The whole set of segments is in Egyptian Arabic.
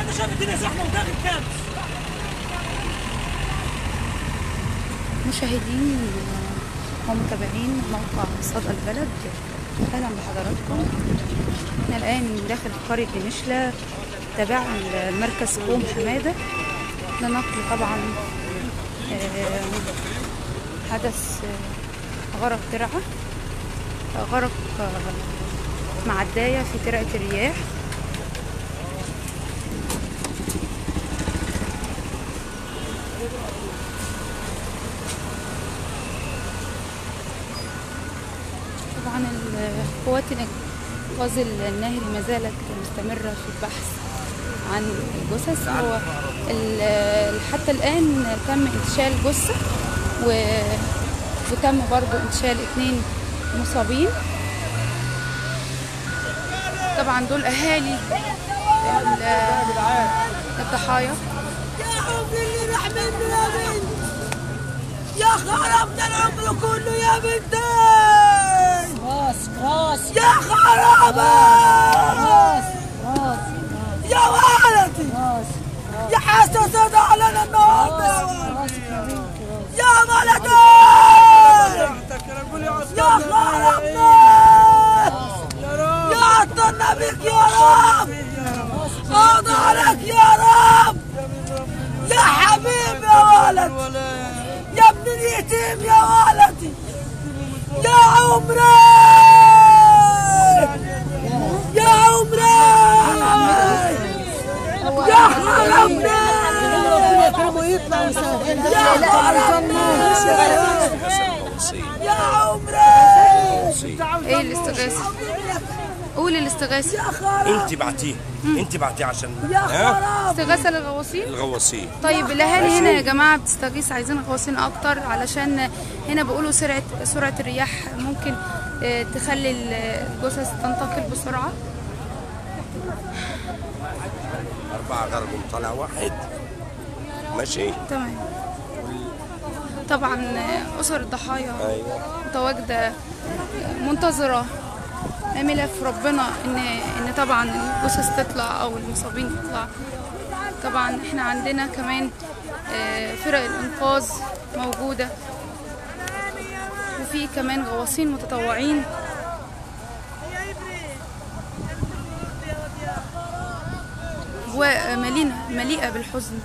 انا شايف الدنيا زحمه وداخل كابس مشاهدين ومتابعين موقع صدى البلد اهلا بحضراتكم احنا الان داخل قريه دمشلة تبع المركز قوم حماده لنقل طبعا آه، حدث آه، غرق ترعه غرق آه، معدايه في ترعه الرياح طبعا ال- قوات الانقاذ النهري ما زالت مستمرة في البحث عن الجثث هو ال- حتى الآن تم انتشال جثة و... وتم برضو انتشال اتنين مصابين طبعا دول أهالي ال- الضحايا يا عمري اللي راح منه يا بنت يا خربنا العمر كله يا بنتي راس راس يا خرابة راس راس يا ولدي راس يا حساسة علينا النهارده يا ولدي راس يا بنت راس يا ولدي يا خربنا يا عطلنا بك يا رب قاضي عليك يا رب يا حبيب يا ولد يا ابن اليتيم يا ولدي يا عمري يا عمري يا حرمنا يطلع ويسافر يا حرمنا يا عمري ايه الاستغاثة قول الاستغاثة انت بعتيه انت بعتيه عشان يا ها خراب استغاثة للغواصين الغواصين طيب الاهالي هنا يا جماعه بتستغيث عايزين غواصين اكتر علشان هنا بيقولوا سرعه سرعه الرياح ممكن آه، تخلي الجثث تنتقل بسرعه أربعة غرقهم طلع واحد ماشي تمام طبعا آه، اسر الضحايا أيوة متواجده آه، منتظره امله في ربنا ان ان طبعا الجثث تطلع او المصابين تطلع طبعا احنا عندنا كمان آه، فرق الانقاذ موجوده وفي كمان غواصين متطوعين ومليئة مليئة بالحزن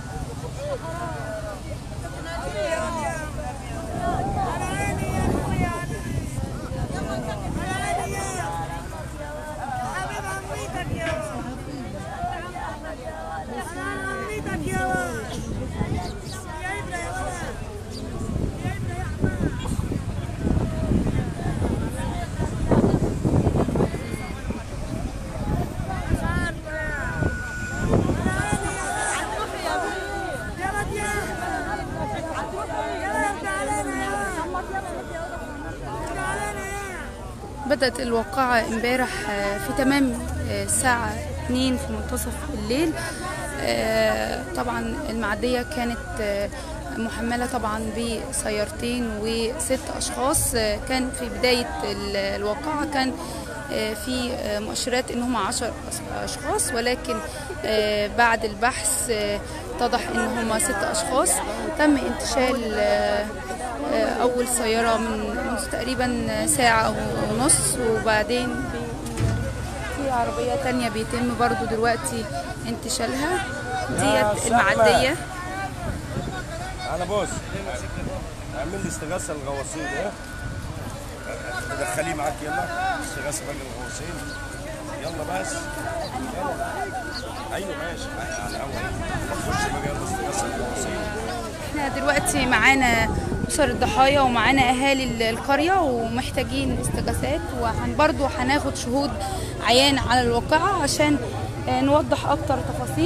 بدأت الواقعة امبارح آه، في تمام آه، الساعة 2 في منتصف الليل آه، طبعا المعدية كانت آه، محملة طبعا بسيارتين وست أشخاص آه، كان في بداية ال- الواقعة كان آه، في آه، مؤشرات ان هم عشر أس- اشخاص ولكن آه، بعد البحث آه، اتضح ان هم ست اشخاص تم انتشال آه، آه، اول سياره من منذ تقريبا ساعه ونص وبعدين في عربيه تانية بيتم برضو دلوقتي انتشالها ديت المعديه أنا بص اعمل لي استغاثة للغواصين ها دخليه معاك يلا استغاثة بقى للغواصين يلا بس يلا ايوه ماشي على الاول خش بقى يلا استغاثة للغواصين احنا دلوقتي معانا أسر الضحايا ومعانا أهالي ال- القرية ومحتاجين استغاثات وبرضه هناخد شهود عيان على الواقعة عشان آه، نوضح أكتر تفاصيل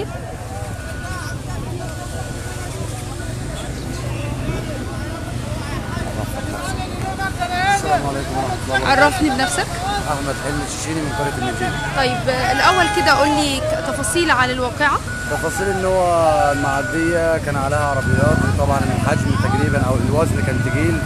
السلام عليكم ورحمة الله عرفني بنفسك وبركاته أحمد حلمي الشيشيني من قرية النجيل طيب آه، الأول كده قول لي ك- تفاصيل على الواقعة تفاصيل إن هو المعدية كان عليها عربيات وطبعا الحجم تقريبا أو الوزن كان تقيل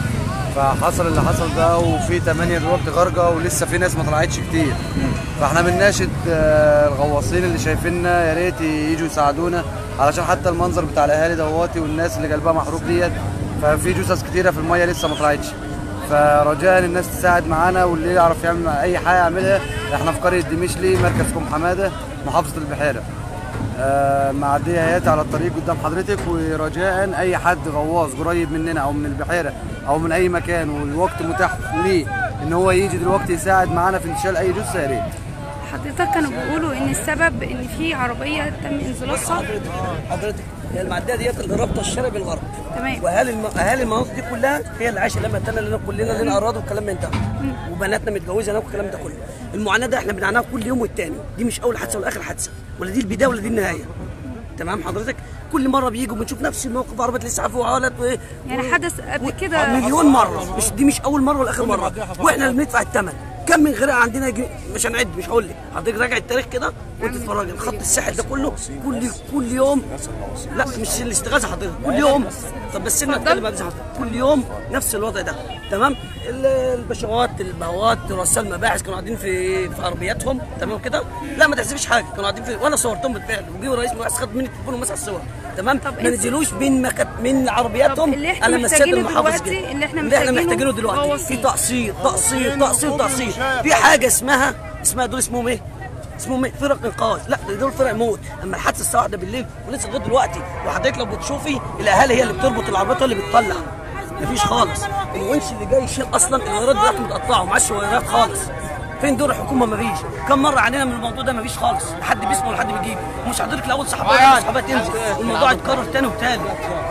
فحصل اللي حصل ده وفي 8 دلوقتي غرقه ولسه في ناس ما طلعتش كتير فاحنا بنناشد آه، الغواصين اللي شايفيننا يا ريت يجوا يساعدونا علشان حتى المنظر بتاع الاهالي دواتي والناس اللي قلبها محروق ديت ففي جثث كتيره في الميه لسه ما طلعتش فرجاء الناس تساعد معانا واللي يعرف يعمل اي حاجه يعملها احنا في قريه دمشلي مركز كوم حماده محافظه البحيره آه، معديه اهيات على الطريق قدام حضرتك ورجاء اي حد غواص قريب مننا او من البحيره او من اي مكان والوقت متاح ليه ان هو يجي دلوقتي يساعد معانا في انتشال اي جثه يا ريت حضرتك كانوا بيقولوا ان السبب ان في عربيه تم انزلاقها حضرتك هي المعديه ديت اللي رابطه الشرق بالغرب تمام. واهالي الم... اهالي المناطق دي كلها هي اللي عايشه لما تنا لنا كلنا لنا اراضي والكلام من ده وبناتنا متجوزه هناك والكلام ده كله المعاناه ده احنا بنعانيها كل يوم والتاني دي مش اول حادثه ولا اخر حادثه ولا دي البدايه ولا دي النهايه تمام حضرتك كل مره بيجوا بنشوف نفس الموقف عربيه الاسعاف وعالت و... يعني حدث قبل كده مليون مره مش دي مش اول مره ولا اخر مره واحنا اللي بندفع الثمن كم من غرق عندنا يجي مش هنعد مش هقول لك حضرتك راجع التاريخ كده وانت تتفرج الخط الساحل ده كله كل كل يوم لا مش الاستغاثه حضرتك كل يوم طب بس انا اتكلم بقى حضرتك كل يوم نفس الوضع ده تمام ال- البشوات البهوات رؤساء المباحث كانوا قاعدين في في عربياتهم تمام كده لا ما تحسبش حاجه كانوا قاعدين في وانا صورتهم بالفعل وجي رئيس مباحث خد مني التليفون ومسح الصور تمام طب ما انت- نزلوش من مكت... من عربياتهم طب اللي احنا على مسجد محتاجينه المحافظ دلوقتي- كده. اللي احنا اللي احنا محتاجينه محتاجينه دلوقتي في غواصين. تقصير تقصير تقصير تقصير في حاجه اسمها اسمها دول اسمهم ايه؟ اسمهم ايه؟ فرق انقاذ لا دول فرق موت اما الحادثه الساعه واحدة بالليل ولسه لغايه دلوقتي وحضرتك لو بتشوفي الاهالي هي اللي بتربط العربيات اللي بتطلع مفيش خالص الونش اللي جاي يشيل اصلا الوايرات بتاعته متقطعه ومعاش وايرات خالص فين دور الحكومه مفيش كم مره علينا من الموضوع ده مفيش خالص حد بيسمع ولا حد بيجيب ومش حضرتك الاول صحابات صحابات تنزل والموضوع يتكرر تاني وتالت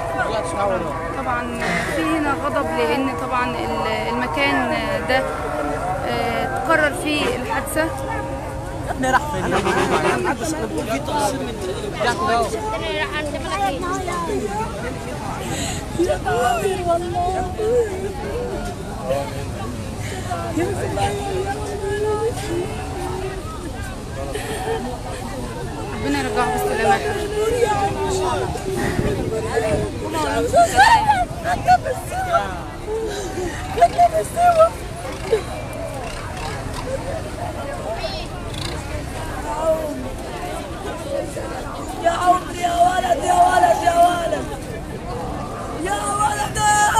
طبعا في هنا غضب لان طبعا ال- المكان ده آه، تكرر فيه الحادثه ربنا يرجعه بالسلامه يا حبيبي. يا عمري يا ولد يا ولد يا ولد يا ولد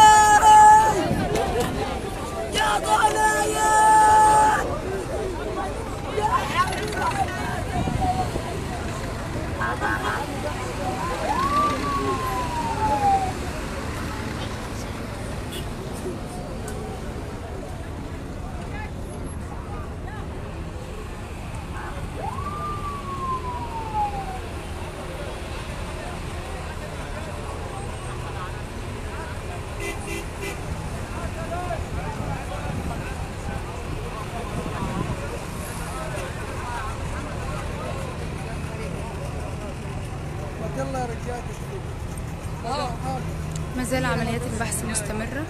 يا ضنايا يا حبيبي ما زال عمليات البحث مستمره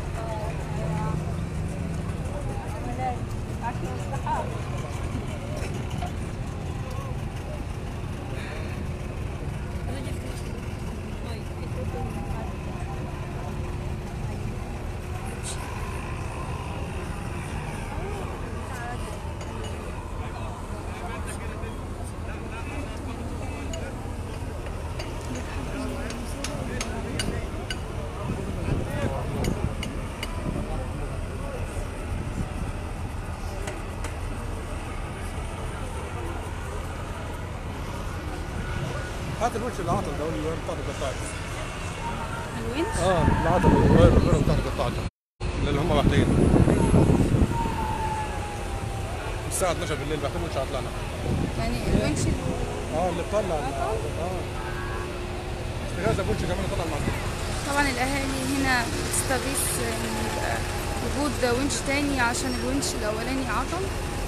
هات الوش اللي عطل ده اللي بتاعته قطعته الونش اه اللي عطل الغير الغير بتاعته قطعته اللي هم واحدين الساعة 12 بالليل بعتهم الوش عطلانة يعني الونش اه اللي بطلع اه استغاثة بوش كمان طلع المعصية طبعا الاهالي هنا بتستغيث ان يبقى وجود ونش تاني عشان الونش الاولاني عطل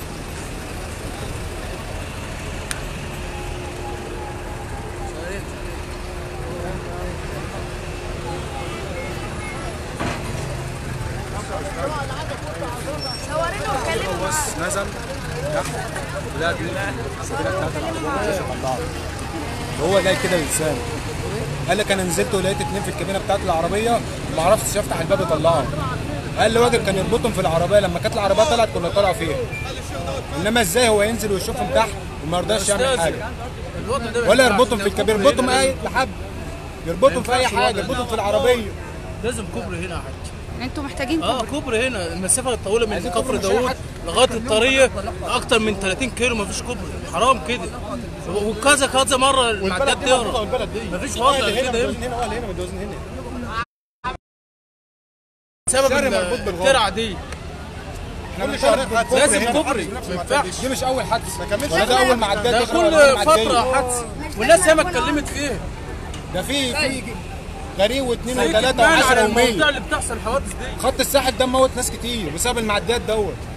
بس نزل تحت لقى السفينة بتاعت العربية طلعت هو جاي كده بلسانه قال لك انا نزلت ولقيت اتنين في الكابينه بتاعت العربيه ما عرفتش افتح الباب اطلعهم اقل واجب كان يربطهم في العربيه لما كانت العربيه طلعت كنا طالعوا فيها انما ازاي هو ينزل ويشوفهم تحت وما يرضاش يعمل حاجه الوضع ده ما ولا ينفعش. يربطهم في الكبير يربطهم اي لحد يربطهم في اي حاجه يربطهم في العربيه لازم كوبري هنا يا حاج انتوا محتاجين اه كوبري كوبري هنا المسافه الطويله من عايزين كفر كوبري مش داوود أي لغايه الطريق اكتر من 30 كيلو مفيش كوبري حرام كده وكذا كذا مره المعدات تهرب والبلد دي مفيش وضع هنا كده متجوزين هنا ولا هنا متجوزين هنا بسبب الشارع ال- مربوط بالغرب. الترعه دي احنا بنطالب بالكوبري لازم هنا. كوبري ما ينفعش دي مش اول حادثه ولا ده اول معدات ده دي كل ولا أول معدية. فتره حادثه والناس ياما اتكلمت فيها ده في في غريب واثنين في وثلاثه كتمان على وعشرة المواضيع ومية اللي بتحصل الحوادث دي خط الساحل ده موت ناس كتير بسبب المعدات دوت